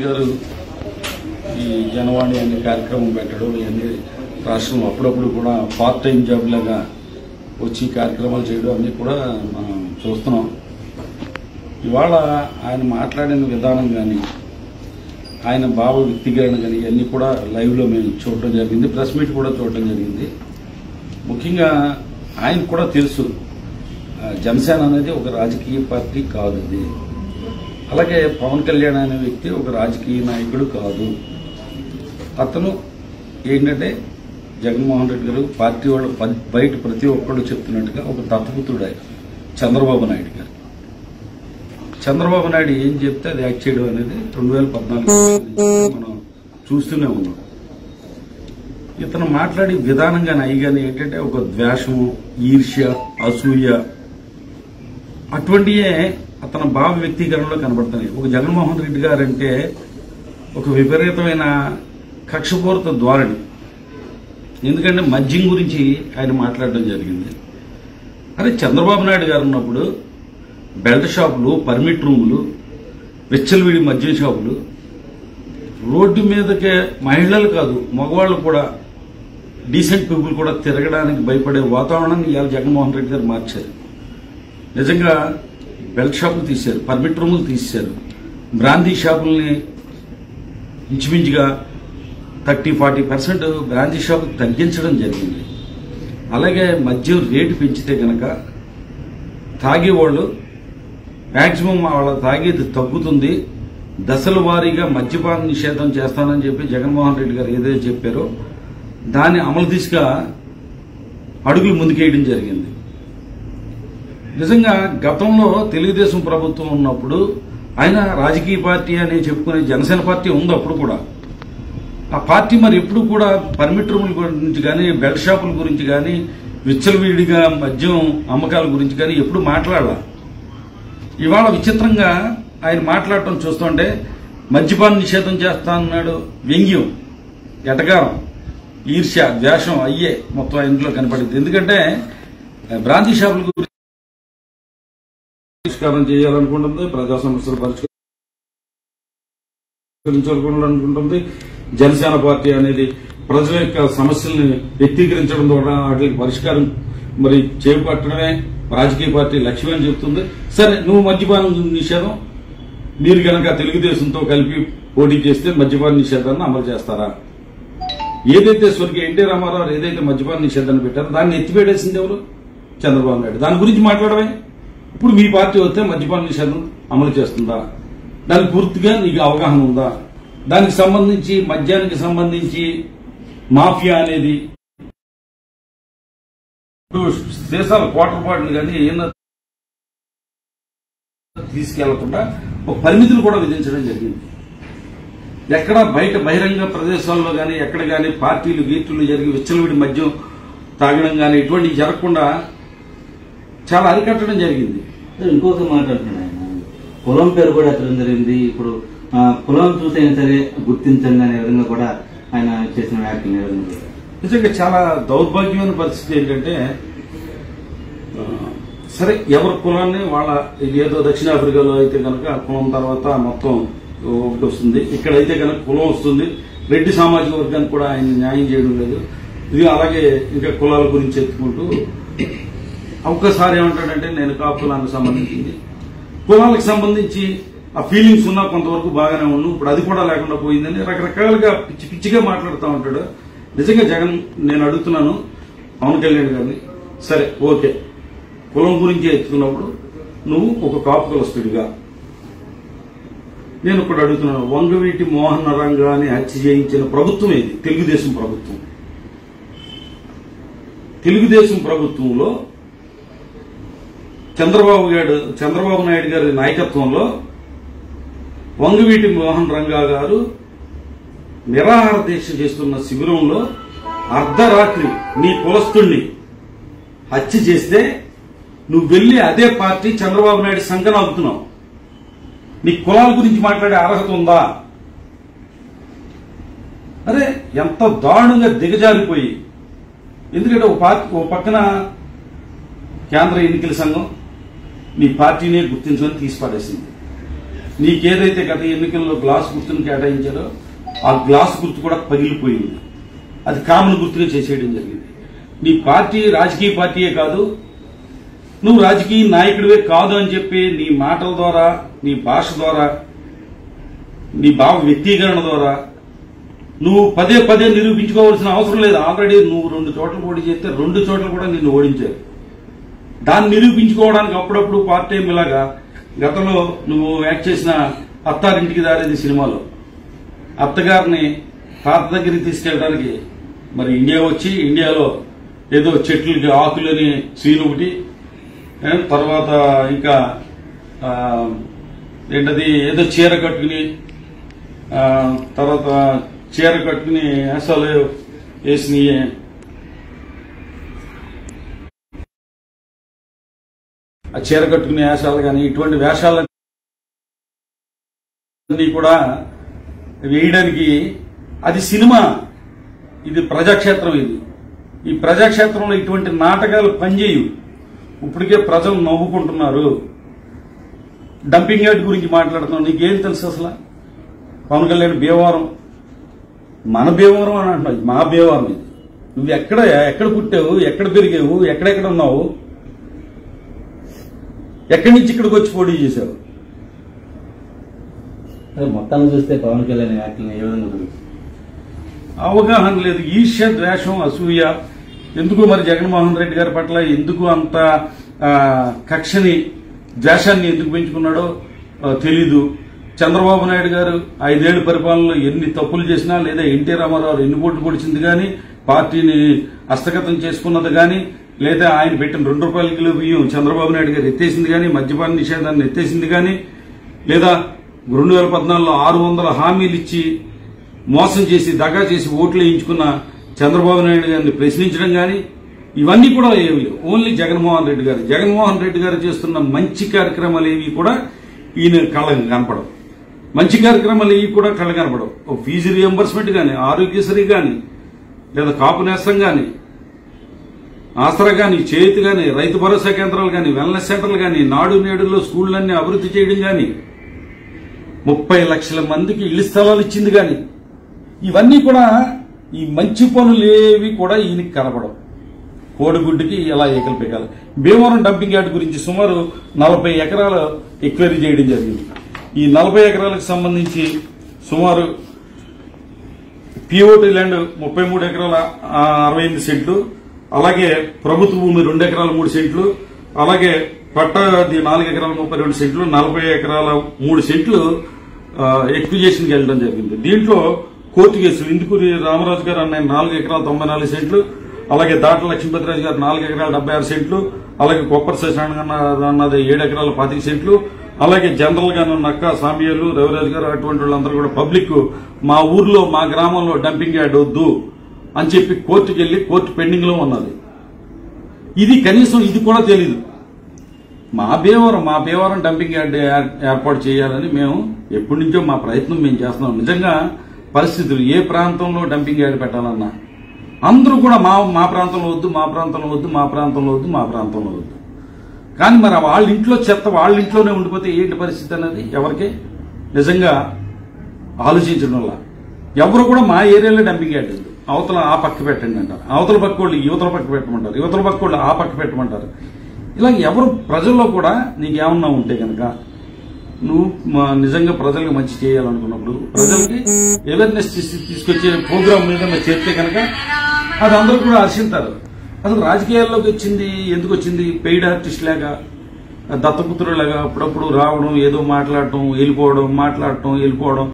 గారు ఈ జనవాణి అనే కార్యక్రమం పెట్టడం ఇవన్నీ రాష్ట్రంలో అప్పుడప్పుడు కూడా పార్ట్ టైం జాబ్ లాగా వచ్చి కార్యక్రమాలు చేయడం అన్నీ కూడా మనం చూస్తున్నాం ఇవాళ ఆయన మాట్లాడిన విధానం కానీ ఆయన భావ వ్యక్తీకరణ కానీ ఇవన్నీ కూడా లైవ్లో మేము చూడటం జరిగింది ప్రెస్ మీట్ కూడా చూడటం జరిగింది ముఖ్యంగా ఆయనకు కూడా తెలుసు ఆ, జనసేన అనేది ఒక రాజకీయ పార్టీ కాదు ఇది అలాగే పవన్ కళ్యాణ్ అనే వ్యక్తి ఒక రాజకీయ నాయకుడు కాదు అతను ఏంటంటే జగన్మోహన్ రెడ్డి గారు పార్టీ వాళ్ళు ప- బయట ప్రతి ఒక్కళ్ళు చెప్తున్నట్టుగా ఒక దత్తపుత్రుడు ఆయన చంద్రబాబు నాయుడు గారు చంద్రబాబు నాయుడు ఏం చెప్తే అది యాక్ట్ చేయడం అనేది రెండు వేల పద్నాలుగు మనం చూస్తూనే ఉన్నాం ఇతను మాట్లాడే విధానం కానీ అయి కానీ ఏంటంటే ఒక ద్వేషము ఈర్ష్య అసూయ అటువంటియే అతని భావ వ్యక్తీకరణలో కనబడుతున్నాయి ఒక జగన్మోహన్ రెడ్డి గారు అంటే ఒక విపరీతమైన కక్షపూరిత ధోరణి ఎందుకంటే మద్యం గురించి ఆయన మాట్లాడడం జరిగింది అరే చంద్రబాబు నాయుడు గారు ఉన్నప్పుడు బెల్ట్ షాపులు పర్మిట్ రూములు విచ్చలవిడి మద్యం షాపులు రోడ్డు మీదకే మహిళలు కాదు మగవాళ్ళు కూడా డీసెంట్ పీపుల్ కూడా తిరగడానికి భయపడే వాతావరణాన్ని ఇవాళ జగన్మోహన్ రెడ్డి గారు మార్చారు నిజంగా బెల్ట్ షాపులు తీశారు పర్మిట్ రూములు తీశారు బ్రాందీ షాపుల్ని ఇంచుమించుగా థర్టీ ఫార్టీ పర్సెంట్ బ్రాందీ షాపులు తగ్గించడం జరిగింది అలాగే మద్యం రేటు పెంచితే కనుక తాగేవాళ్ళు మాక్సిమం వాళ్ళ తాగేది తగ్గుతుంది దశల వారీగా మద్యపాన నిషేధం చేస్తానని చెప్పి జగన్మోహన్ రెడ్డి గారు ఏదైతే చెప్పారో దాన్ని అమలు దిశగా అడుగులు ముందుకేయడం జరిగింది నిజంగా గతంలో తెలుగుదేశం ప్రభుత్వం ఉన్నప్పుడు ఆయన రాజకీయ పార్టీ అని చెప్పుకునే జనసేన పార్టీ ఉంది అప్పుడు కూడా ఆ పార్టీ మరి ఎప్పుడు కూడా పర్మిట్ రూముల గురించి కానీ బెల్ట్ షాపుల గురించి కానీ విచ్చలవిడిగా మద్యం అమ్మకాల గురించి కానీ ఎప్పుడు మాట్లాడాల ఇవాళ విచిత్రంగా ఆయన మాట్లాడటం చూస్తుంటే మద్యపాన నిషేధం చేస్తా అన్నాడు వ్యంగ్యం ఎటకారం ఈర్ష్య ద్వేషం అయ్యే మొత్తం ఆ ఇంట్లో కనపడింది ఎందుకంటే బ్రాంతి షాపుల గురించి పరిష్కారం చేయాలనుకుంటుంది ప్రజా సమస్యలు పరిష్కరించాలనుకుంటుంది జనసేన పార్టీ అనేది ప్రజల యొక్క సమస్యల్ని వ్యక్తీకరించడం ద్వారా వాటికి పరిష్కారం మరి చేపట్టడమే రాజకీయ పార్టీ లక్ష్యం అని చెప్తుంది సరే నువ్వు మద్యపానం నిషేధం మీరు గనక తెలుగుదేశంతో కలిపి పోటీ చేస్తే మద్యపాన నిషేధాన్ని అమలు చేస్తారా ఏదైతే స్వర్గీయ ఎన్టీ రామారావు ఏదైతే మద్యపాన నిషేధాన్ని పెట్టారో దాన్ని ఎత్తిపెట్టేసింది ఎవరు చంద్రబాబు నాయుడు దాని గురించి మాట్లాడమే ఇప్పుడు మీ పార్టీ వస్తే మద్యపాన నిషేధం అమలు చేస్తుందా దానికి పూర్తిగా నీకు అవగాహన ఉందా దానికి సంబంధించి మద్యానికి సంబంధించి మాఫియా అనేది ఇప్పుడు దేశాల క్వార్టర్ పాటలు కానీ ఏమన్నా తీసుకెళ్లకుండా ఒక పరిమితులు కూడా విధించడం జరిగింది ఎక్కడ బయట బహిరంగ ప్రదేశాల్లో కానీ ఎక్కడ కానీ పార్టీలు గీర్టులు జరిగి విచ్చలవిడి మద్యం తాగడం కానీ ఇటువంటివి జరగకుండా చాలా అరికట్టడం జరిగింది ఇంకొక మాట అంటున్నాడు ఆయన కులం పేరు కూడా ఎత్తడం జరిగింది ఇప్పుడు ఆ, కులం చూసైనా సరే గుర్తించండి అనే విధంగా కూడా ఆయన చేసిన వ్యాఖ్యలు ఏ విధంగా చూస్తారు? నిజంగా చాలా దౌర్భాగ్యమైన పరిస్థితి ఏంటంటే ఆ, సరే ఎవరి కులాన్ని వాళ్ళ ఇది ఏదో దక్షిణాఫ్రికాలో అయితే కనుక కులం తర్వాత మొత్తం ఒకటి వస్తుంది ఇక్కడైతే కనుక కులం వస్తుంది రెడ్డి సామాజిక వర్గానికి కూడా ఆయన న్యాయం చేయడం లేదు ఇది అలాగే ఇంకా కులాల గురించి ఎత్తుకుంటూ ఒక్కసారి ఏమంటాడంటే నేను కాపు కులానికి సంబంధించింది కులాలకు సంబంధించి ఆ ఫీలింగ్స్ ఉన్నా కొంతవరకు బాగానే ఉండు ఇప్పుడు అది కూడా లేకుండా పోయిందని రకరకాలుగా పిచ్చి పిచ్చిగా మాట్లాడుతూ ఉంటాడు నిజంగా జగన్ నేను అడుగుతున్నాను పవన్ కళ్యాణ్ గారిని సరే ఓకే కులం గురించి ఎత్తుకున్నప్పుడు నువ్వు ఒక కాపు కులస్తుడిగా నేను ఇప్పుడు అడుగుతున్నాను వంగవీటి మోహన్ రంగాన్ని హత్య చేయించిన ప్రభుత్వం ఏది తెలుగుదేశం ప్రభుత్వం తెలుగుదేశం ప్రభుత్వంలో చంద్రబాబు గారు చంద్రబాబు నాయుడు గారి నాయకత్వంలో వంగవీటి మోహన్ రంగా గారు నిరాహార దీక్ష చేస్తున్న శిబిరంలో అర్ధరాత్రి నీ కులస్తుణ్ణి హత్య చేస్తే నువ్వు వెళ్లి అదే పార్టీ చంద్రబాబు నాయుడు సంఘం అవుతున్నావు నీ కులాల గురించి మాట్లాడే అర్హత ఉందా అరే ఎంత దారుణంగా దిగజారిపోయి ఎందుకంటే ఒక పార్టీ ఒక పక్కన కేంద్ర ఎన్నికల సంఘం నీ పార్టీనే గుర్తించమని తీసి పడేసింది నీకేదైతే గత ఎన్నికల్లో గ్లాస్ గుర్తును కేటాయించారో ఆ గ్లాస్ గుర్తు కూడా పగిలిపోయింది అది కామన్ గుర్తుగా చేసేయడం జరిగింది నీ పార్టీ రాజకీయ పార్టీయే కాదు నువ్వు రాజకీయ నాయకుడివే కాదు అని చెప్పి నీ మాటల ద్వారా నీ భాష ద్వారా నీ భావ వ్యక్తీకరణ ద్వారా నువ్వు పదే పదే నిరూపించుకోవాల్సిన అవసరం లేదు ఆల్రెడీ నువ్వు రెండు చోట్ల పోటీ చేస్తే రెండు చోట్ల కూడా నిన్ను ఓడించారు దాన్ని నిరూపించుకోవడానికి అప్పుడప్పుడు పార్ట్ టైం ఇలాగా గతంలో నువ్వు యాక్ట్ చేసిన అత్తారింటికి దారేది సినిమాలో అత్తగారిని తాత దగ్గరికి తీసుకెళ్ళడానికి మరి ఇండియా వచ్చి ఇండియాలో ఏదో చెట్లకి ఆకులని సీన్ ఒకటి ఏ, తర్వాత ఇంకా ఆ, ఏంటది ఏదో చీర కట్టుకుని ఆ, తర్వాత చీర కట్టుకుని అసలు వేసిన ఆ చీర కట్టుకునే వేషాలు కానీ ఇటువంటి వేషాలన్నీ కూడా వేయడానికి అది సినిమా ఇది ప్రజాక్షేత్రం ఇది ఈ ప్రజాక్షేత్రంలో ఇటువంటి నాటకాలు పనిచేయు ఇప్పటికే ప్రజలు నవ్వుకుంటున్నారు డంపింగ్ యార్డ్ గురించి మాట్లాడుతున్నాం నీకేం తెలుసు అసలు పవన్ కళ్యాణ్ భీమవరం మన భీమవరం అని అంటున్నావు ఇది మా భీమవరం ఇది నువ్వు ఎక్కడ ఎక్కడ పుట్టావు ఎక్కడ పెరిగావు ఎక్కడెక్కడ ఉన్నావు ఎక్కడి నుంచి ఇక్కడికి వచ్చి పోటీ చేశావు అదే మొత్తాన్ని చూస్తే పవన్ కళ్యాణ్ యాక్టింగ్ ఏ విధంగా ఉంది? అవగాహన లేదు ఈర్ష్య ద్వేషం అసూయ ఎందుకు మరి జగన్మోహన్ రెడ్డి గారి పట్ల ఎందుకు అంత ఆ, కక్షని ద్వేషాన్ని ఎందుకు పెంచుకున్నాడో ఆ, తెలీదు చంద్రబాబు నాయుడు గారు ఐదేళ్ల పరిపాలనలో ఎన్ని తప్పులు చేసినా లేదా ఎన్టీ రామారావు ఎన్ని పోట్లు పొడిచింది కానీ పార్టీని హస్తగతం చేసుకున్నది కానీ లేదా ఆయన పెట్టిన రెండు రూపాయల కిలో బియ్యం చంద్రబాబు నాయుడు గారు ఎత్తేసింది కానీ మద్యపాన నిషేధాన్ని ఎత్తేసింది కానీ లేదా రెండు వేల పద్నాలుగులో ఆరు వందల హామీలు ఇచ్చి మోసం చేసి దగా చేసి ఓట్లు వేయించుకున్న చంద్రబాబు నాయుడు గారిని ప్రశ్నించడం కానీ ఇవన్నీ కూడా ఏమి లేవు ఓన్లీ జగన్మోహన్ రెడ్డి గారు జగన్మోహన్ రెడ్డి గారు చేస్తున్న మంచి కార్యక్రమాలు ఏవి కూడా ఈయన కళ్ళకి కనపడవు మంచి కార్యక్రమాలు ఏవి కూడా కళ్ళ కనపడవు ఓ ఫీజు రియంబర్స్మెంట్ కానీ ఆరోగ్యశ్రీ కానీ లేదా కాపు నేస్తం కానీ ఆసరా కానీ చేతి కానీ రైతు భరోసా కేంద్రాలు కానీ వెల్నెస్ సెంటర్లు కానీ నాడు నేడులో స్కూళ్ళన్నీ అభివృద్ధి చేయడం కానీ ముప్పై లక్షల మందికి ఇళ్ల స్థలాలు ఇచ్చింది కానీ ఇవన్నీ కూడా ఈ మంచి పనులేవి కూడా ఈయనకి కనపడవు కోడిగుడ్డుకి ఎలా ఏకలు పెట్టాలి భీమవరం డంపింగ్ యార్డ్ గురించి సుమారు నలభై ఎకరాలు ఎక్వైరీ చేయడం జరిగింది ఈ నలభై ఎకరాలకు సంబంధించి సుమారు పిఓటి ల్యాండ్ ముప్పై మూడు ఎకరాల ఆ, అరవై ఎనిమిది సెంట్లు అలాగే ప్రభుత్వ భూమి రెండు ఎకరాల మూడు సెంట్లు అలాగే పట్టాది నాలుగు ఎకరాల ముప్పై రెండు సెంట్లు నలభై ఎకరాల మూడు సెంట్లు ఎక్విజేషన్కి వెళ్ళడం జరిగింది దీంట్లో కోర్టు కేసులు ఇందుకూరి రామరాజు గారు అన్న నాలుగు ఎకరాల తొంభై నాలుగు సెంట్లు అలాగే దాట్ల లక్ష్మీపతిరాజు గారు నాలుగు ఎకరాల డెబ్బై ఆరు సెంట్లు అలాగే కొప్పర్ శశాంక్ అన్నది ఏడు ఎకరాల పాతిక సెంట్లు అలాగే జనరల్ గా నక్క సామియాలు రవిరాజు గారు అటువంటి వాళ్ళందరూ కూడా పబ్లిక్ మా ఊర్లో మా గ్రామంలో డంపింగ్ యార్డ్ వద్దు అని చెప్పి కోర్టుకి వెళ్లి కోర్టు పెండింగ్ లో ఉన్నది ఇది కనీసం ఇది కూడా తెలీదు మా భీమవరం మా భీమవరం డంపింగ్ యార్డ్ ఏర్- ఏర్పాటు చేయాలని మేము ఎప్పటి నుంచో మా ప్రయత్నం మేము చేస్తున్నాం నిజంగా పరిస్థితులు ఏ ప్రాంతంలో డంపింగ్ యార్డ్ పెట్టాలన్నా అందరూ కూడా మా మా ప్రాంతంలో వద్దు మా ప్రాంతంలో వద్దు మా ప్రాంతంలో వద్దు మా ప్రాంతంలో వద్దు కానీ మరి వాళ్ళ ఇంట్లో చెత్త వాళ్ళ ఇంట్లోనే ఉండిపోతే ఏంటి పరిస్థితి అనేది ఎవరికి నిజంగా ఆలోచించడం వల్ల ఎవరు కూడా మా ఏరియాలో డంపింగ్ యార్డ్ ఉంది అవతల ఆ పక్క పెట్టండి అంటారు అవతల పక్క వాళ్ళు యువతల పక్క పెట్టమంటారు యువతల పక్క వాళ్ళు ఆ పక్క పెట్టమంటారు ఇలా ఎవరు ప్రజల్లో కూడా నీకేమన్నా ఉంటే కనుక నువ్వు మా- నిజంగా ప్రజలకు మంచి చేయాలనుకున్నప్పుడు ప్రజలకి అవేర్నెస్ తీసుకొచ్చే ప్రోగ్రామ్ మీద మీరు చేస్తే కనుక అది అందరూ కూడా హర్షింటారు అసలు రాజకీయాల్లోకి వచ్చింది ఎందుకు వచ్చింది పెయిడ్ ఆర్టిస్ట్ లాగా దత్తపుత్రులాగా అప్పుడప్పుడు రావడం ఏదో మాట్లాడటం వెళ్ళిపోవడం మాట్లాడటం వెళ్ళిపోవడం